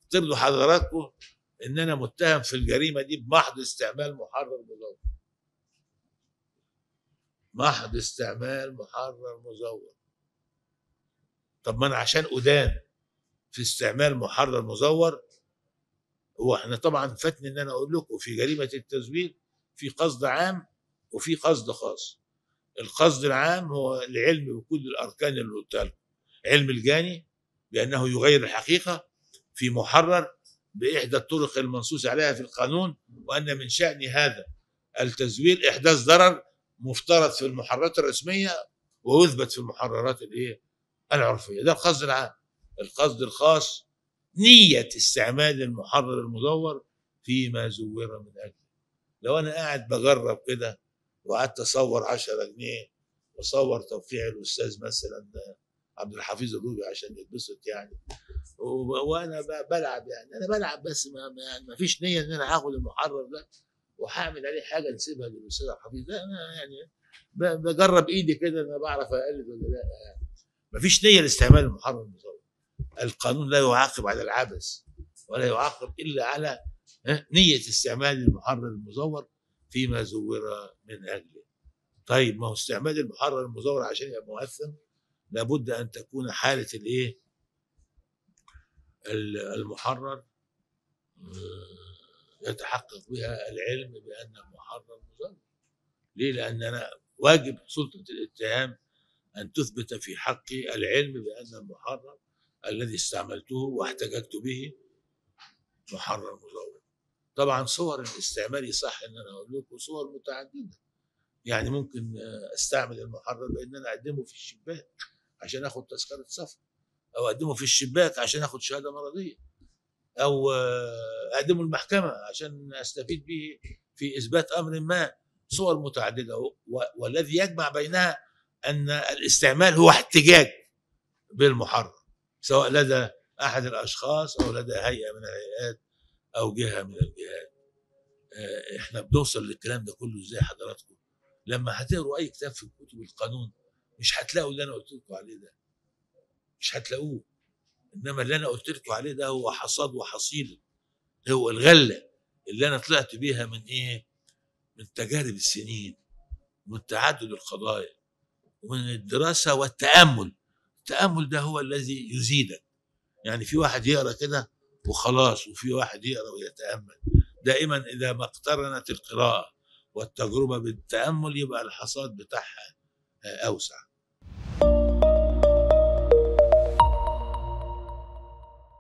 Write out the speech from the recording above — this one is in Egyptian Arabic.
افترضوا حضراتكم ان انا متهم في الجريمه دي بمحض استعمال محرر مزور محض استعمال محرر مزور طب ما انا عشان ادان في استعمال محرر مزور هو احنا طبعا فاتني ان انا اقول لكم في جريمه التزوير في قصد عام وفي قصد خاص القصد العام هو العلم بكل الاركان اللي قلتها لكم علم الجاني بانه يغير الحقيقه في محرر باحدى الطرق المنصوص عليها في القانون وان من شان هذا التزوير احداث ضرر مفترض في المحررات الرسميه ويثبت في المحررات الايه العرفيه ده القصد العام القصد الخاص نيه استعمال المحرر المزور فيما زور من اجله لو انا قاعد بجرب كده وقعدت اصور 10 جنيه واصور توقيع الاستاذ مثلا عبد الحفيظ الروبي عشان يتبسط يعني و- وانا ب- بلعب يعني انا بلعب بس ما, ما, ما فيش نيه ان انا هاخد المحرر ده وهعمل عليه حاجه نسيبها للاستاذ عبد الحفيظ لا انا يعني ب- بجرب ايدي كده انا بعرف اقلد ولا لا يعني ما فيش نيه لاستعمال المحرر المزور القانون لا يعاقب على العبث ولا يعاقب الا على ها، نيه استعمال المحرر المزور فيما زور من اجله طيب ما هو استعمال المحرر المزور عشان يبقى مؤثم لابد ان تكون حاله الايه ال- المحرر آه، يتحقق بها العلم بان المحرر مزور ليه لان انا واجب سلطه الاتهام ان تثبت في حقي العلم بان المحرر الذي استعملته واحتججت به محرر مزور طبعا صور الاستعمال صح ان انا اقول لكم صور متعدده يعني ممكن آه، استعمل المحرر بان انا اقدمه في الشباك عشان اخد تذكره سفر او اقدمه في الشباك عشان اخد شهاده مرضيه او آه، اقدمه المحكمه عشان استفيد به في اثبات امر ما صور متعدده و- والذي يجمع بينها ان الاستعمال هو احتجاج بالمحرر سواء لدى احد الاشخاص او لدى هيئه من الهيئات او جهه من الجهات آه، احنا بنوصل للكلام ده كله ازاي حضراتكم لما هتقروا اي كتاب في كتب القانون مش هتلاقوا اللي انا قلت لكم عليه ده مش هتلاقوه انما اللي انا قلت لكم عليه ده هو حصاد وحصيل هو الغله اللي انا طلعت بيها من ايه من تجارب السنين ومن تعدد القضايا ومن الدراسه والتامل التامل ده هو الذي يزيدك يعني في واحد يقرا كده وخلاص وفي واحد يقرا ويتامل دائما اذا ما اقترنت القراءه والتجربه بالتامل يبقى الحصاد بتاعها آه، اوسع